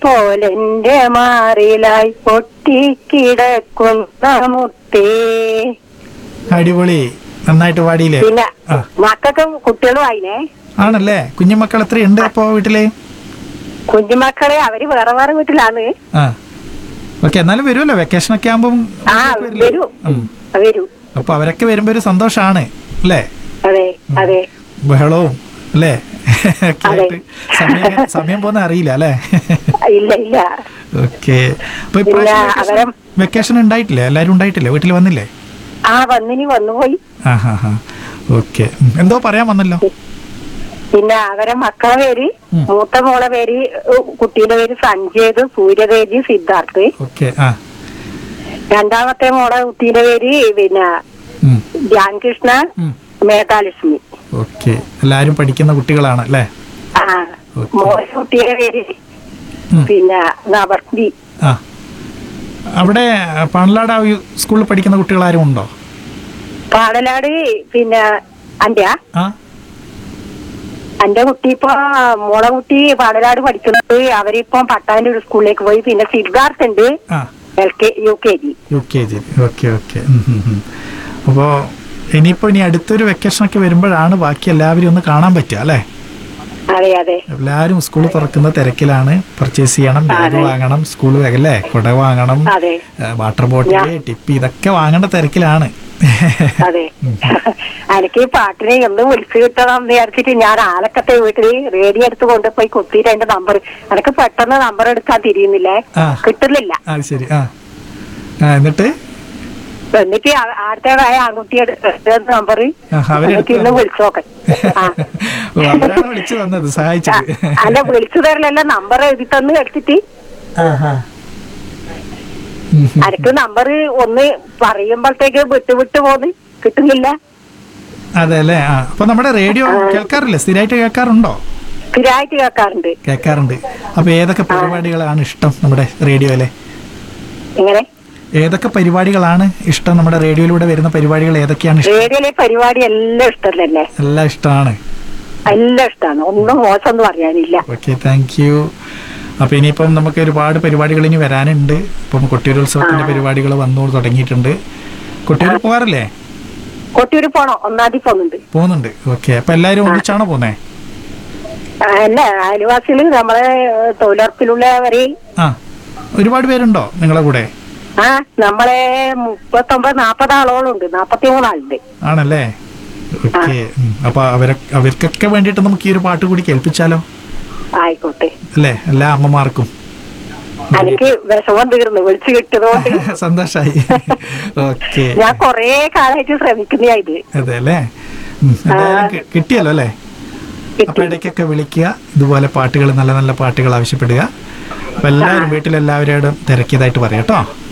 പോലെന്റെ മാറിലായി പൊട്ടിക്കിടക്കുന്ന മുത്തേ അടിപൊളി നന്നായിട്ട് പാടിയില്ലേ പിന്നെ ആ. മക്കൾക്കും കുട്ടികളും ആയിനെ ആണല്ലേ കുഞ്ഞുമക്കൾ എത്രയുണ്ട് അപ്പോ വീട്ടില് കുഞ്ഞുമക്കളെ അവര് വേറെ വേറെ വീട്ടിലാണ് ആ ഓക്കെ എന്നാലും വരുമല്ലോ വെക്കേഷൻ ഒക്കെ ആകുമ്പം ആ വരൂ വരൂ അപ്പൊ അവരൊക്കെ വരുമ്പോ ഒരു സന്തോഷാണ് അല്ലേ അതെ അതെ ബഹളവും അല്ലേ ഒക്കെ അതെ. ആയിട്ട് സമയം സമയം പോകുന്ന അറിയില്ല അല്ലേ ഇല്ല ഇല്ല ഓക്കെ അപ്പൊ പിന്നെ അവരെ വെക്കേഷൻ ഉണ്ടായിട്ടില്ലേ എല്ലാരും ഉണ്ടായിട്ടില്ലേ വീട്ടിൽ വന്നില്ലേ ആ വന്നിനി വന്നുപോയി ആ ഹാ ഹാ ഓക്കെ എന്തോ പറയാൻ വന്നല്ലോ പിന്നെ അവരെ മക്കളെ പേര് ഉം. മൂത്ത മോളെ പേര് ഉ, കുട്ടിയുടെ പേര് സഞ്ജേത് സൂര്യതേജി സിദ്ധാർത്ഥ് ഓക്കെ ആ രണ്ടാമത്തെ മോളെ കുട്ടിയുടെ പേര് പിന്നെ ഉം, ധ്യാൻകൃഷ്ണ ഉം. മേധാലക്ഷ്മി ഓക്കെ എല്ലാരും പഠിക്കുന്ന കുട്ടികളാണ് അല്ലേ ആ ഓക്കെ. മോളെ കുട്ടിയുടെ പേര് ഉം. പിന്നെ നവർത്തി ആ അവിടെ പണലാട് ആ സ്കൂളിൽ പഠിക്കുന്ന കുട്ടികൾ ആരും ഉണ്ടോ പാടലാട് പിന്നെ അന്റെ ആ എന്റെ കുട്ടി ഇപ്പൊ മോളെ കുട്ടി പാടലാട് പഠിക്കുന്നത് അവരിപ്പം പട്ടാന്റെ ഒരു സ്കൂളിലേക്ക് പോയി പിന്നെ സിദ്ധാർത്ഥ് ഉണ്ട് ആ L K U K G U K G okay okay അപ്പോൾ ഇനിയിപ്പോൾ ഇനി അടുത്തൊരു വെക്കേഷനൊക്കെ വരുമ്പോഴാണ് ബാക്കി എല്ലാവരും ഒന്ന് കാണാൻ പറ്റുക അല്ലേ അതെ അതെ എല്ലാവരും സ്കൂൾ തുറക്കുന്ന തിരക്കിലാണ് പർച്ചേസ് ചെയ്യണം ബാഗ് വാങ്ങണം സ്കൂൾ ബാഗ് അല്ലേ കുട വാങ്ങണം അതെ വാട്ടർ ബോട്ടിൽ ടിപ്പി ഇതൊക്കെ വാങ്ങേണ്ട തിരക്കിലാണ് അതെ എനിക്ക് ഈ പാട്ടിനെ ഒന്ന് വിളിച്ചു കിട്ടണം എന്ന് വിചാരിച്ചിട്ട് ഞാൻ ആലക്കത്തെ വീട്ടിൽ റേഡിയോ എടുത്ത് കൊണ്ടുപോയി കുത്തിയിട്ട് അതിന്റെ നമ്പർ എനിക്ക് പെട്ടെന്ന് നമ്പർ എടുക്കാൻ തിരിയുന്നില്ലേ ആ. കിട്ടുന്നില്ല ആ ശരി ആ ആ എന്നിട്ട് എന്നിട്ട് ആ- ആരുടേതായ ആൺകുട്ടിയുടെ നമ്പർ ആ, അവരെടുത്ത് എനിക്ക് ഇന്ന് വിളിച്ചു നോക്കാൻ ആ. ഓ, അവരാണ് വിളിച്ചു തന്നത് സഹായിച്ചത് അല്ല വിളിച്ചു തരലല്ല നമ്പർ എഴുതി തന്ന് എടുത്തിട്ട് ആഹാ. ഉം, ഉം. എനിക്ക് നമ്പർ ഒന്ന് പറയുമ്പോഴത്തേക്ക് വിട്ട് വിട്ട് പോന്ന് കിട്ടുന്നില്ല അതെ അല്ലേ ആ അപ്പൊ നമ്മുടെ റേഡിയോ കേൾക്കാറില്ലേ സ്ഥിരമായിട്ട് കേൾക്കാറുണ്ടോ സ്ഥിരമായിട്ട് കേൾക്കാറുണ്ട് കേൾക്കാറുണ്ട് അപ്പൊ ഏതൊക്കെ പരിപാടികളാണ് ഇഷ്ടം നമ്മുടെ റേഡിയോയിലെ ഇങ്ങനെ ഏതൊക്കെ പരിപാടികളാണ് ഇഷ്ടം നമ്മുടെ റേഡിയോയിലൂടെ വരുന്ന പരിപാടികൾ ഏതൊക്കെയാണ് ഇഷ്ടം റേഡിയോയിലെ പരിപാടി എല്ലാം ഇഷ്ടമല്ലേ എല്ലാം ഇഷ്ടമാണ് എല്ലാം ഇഷ്ടമാണ് ഒന്നും മോശമൊന്നും പറയാനില്ല ഓക്കെ താങ്ക് യു അപ്പൊ ഇനിയിപ്പം നമുക്ക് ഒരുപാട് പരിപാടികൾ ഇനി വരാനുണ്ട് ഇപ്പം കൊട്ടിയൂരുത്സവത്തിന്റെ പരിപാടികൾ വന്നു തുടങ്ങിയിട്ടുണ്ട് കൊട്ടിയൂർ പോകാറില്ലേ കൊട്ടിയൂർ പോണോ ഒന്നാം തീയതി പോകുന്നുണ്ട് പോകുന്നുണ്ട് ഓക്കെ അപ്പൊ എല്ലാരും ഒന്നിച്ചാണോ പോന്നേ ആ, അല്ല അയൽവാസികള് നമ്മളെ ഏഹ്, തൊഴിലുറപ്പിലുള്ളവരെ ആ ഒരുപാട് പേരുണ്ടോ നിങ്ങളെ കൂടെ ആ നമ്മളെ മുപ്പത്തൊമ്പത് നാപ്പത് ആളോളുണ്ട് നാപ്പത്തി മൂന്നാളുണ്ട് ആണല്ലേ ഓക്കെ അപ്പൊ അവരെ അവർക്കൊക്കെ വേണ്ടിയിട്ട് നമുക്ക് ഈ ഒരു പാട്ട് കൂടി കേൾപ്പിച്ചാലോ ആയിക്കോട്ടെ അല്ലേ എല്ലാ അമ്മമാർക്കും എനിക്ക് വിഷമം തീർന്നു വിളിച്ചു കിട്ടിയതുകൊണ്ട് സന്തോഷായി ഓക്കെ ഞാൻ കൊറേ കാലമായിട്ട് ശ്രമിക്കുന്നതാ ഇത് അതെ അല്ലേ ഉം, എന്തായാലും കി- കിട്ടിയല്ലോ അല്ലേ അപ്പൊ ഇടയ്ക്കൊക്കെ വിളിക്കുക ഇതുപോലെ പാട്ടുകൾ നല്ല നല്ല പാട്ടുകൾ ആവശ്യപ്പെടുക അപ്പൊ എല്ലാവരും വീട്ടിലെല്ലാവരോടും തിരക്കിയതായിട്ട് പറയാം കേട്ടോ